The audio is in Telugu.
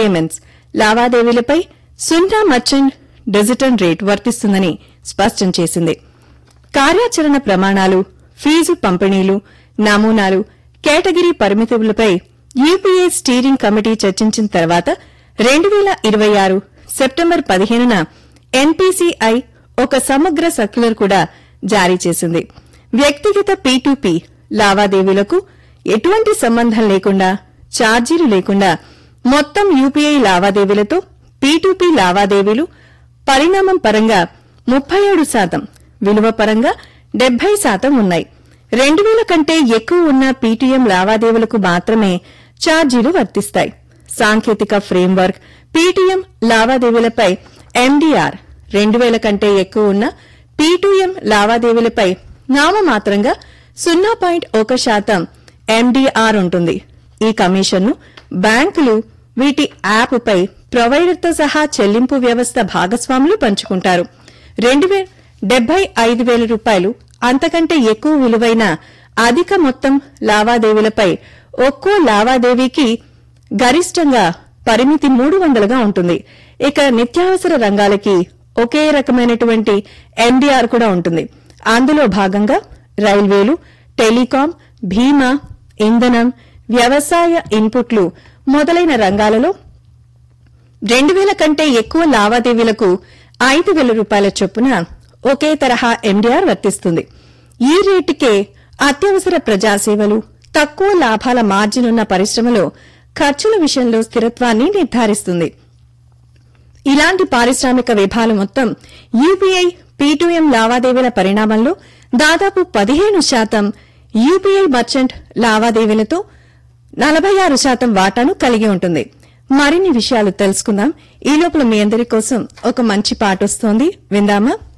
పేమెంట్స్ లావాదేవీలపై సున్నా మర్చెంట్ డిజిటల్ రేట్ వర్తిస్తుందని స్పష్టం చేసింది కార్యాచరణ ప్రమాణాలు ఫీజు పంపిణీలు నమూనాలు కేటగిరీ పరిమితులపై యూపీఏ స్టీరింగ్ కమిటీ చర్చించిన తర్వాత రెండు వేల ఇరవై ఆరు సెప్టెంబర్ పదిహేనున ఎన్పీసీఐ ఒక సమగ్ర సర్క్యులర్ కూడా జారీ చేసింది వ్యక్తిగత పీ లావాదేవీలకు ఎటువంటి సంబంధం లేకుండా ఛార్జీలు లేకుండా మొత్తం యూపీఐ లావాదేవీలతో పీ లావాదేవీలు పరిణామం పరంగా ముప్పై ఏడు శాతం విలువ పరంగా డెబ్బై శాతం ఉన్నాయి రెండు వేల కంటే ఎక్కువ ఉన్న పీటీఎం లావాదేవీలకు మాత్రమే ఛార్జీలు వర్తిస్తాయి సాంకేతిక ఫ్రేమ్వర్క్ పీటీఎం లావాదేవీలపై ఎండీఆర్ రెండు వేల కంటే ఎక్కువ ఉన్న పీటీఎం లావాదేవీలపై నామమాత్రంగా సున్నా పాయింట్ ఒక శాతం ఎండీఆర్ ఉంటుంది ఈ కమిషన్ను బ్యాంకులు వీటి యాప్పై ప్రొవైడర్తో సహా చెల్లింపు వ్యవస్థ భాగస్వాములు పంచుకుంటారు రెండు వే డెబ్బై ఐదు వేల రూపాయలు అంతకంటే ఎక్కువ విలువైన అధిక మొత్తం లావాదేవీలపై ఒక్కో లావాదేవీకి గరిష్టంగా పరిమితి మూడు వందలుగా ఉంటుంది ఇక నిత్యావసర రంగాలకి ఒకే రకమైనటువంటి ఎన్డీఆర్ కూడా ఉంటుంది అందులో భాగంగా రైల్వేలు టెలికాం భీమా ఇంధనం వ్యవసాయ ఇన్పుట్లు మొదలైన రంగాలలో రెండు వేల కంటే ఎక్కువ లావాదేవీలకు ఐదు వేల రూపాయల చొప్పున ఒకే తరహా ఎండీఆర్ వర్తిస్తుంది ఈ రేటుకే అత్యవసర ప్రజాసేవలు తక్కువ లాభాల మార్జిన్ ఉన్న పరిశ్రమలో ఖర్చుల విషయంలో స్థిరత్వాన్ని నిర్ధారిస్తుంది ఇలాంటి పారిశ్రామిక విభాగం మొత్తం యూపీఐ పీటూఎం లావాదేవీల పరిణామంలో దాదాపు పదిహేను శాతం యూపీఐ మర్చెంట్ లావాదేవీలతో నలభై ఆరు శాతం వాటాను కలిగి ఉంటుంది మరిన్ని విషయాలు తెలుసుకుందాం ఈ లోపల మీ అందరి కోసం ఒక మంచి పాట వస్తోంది విందామా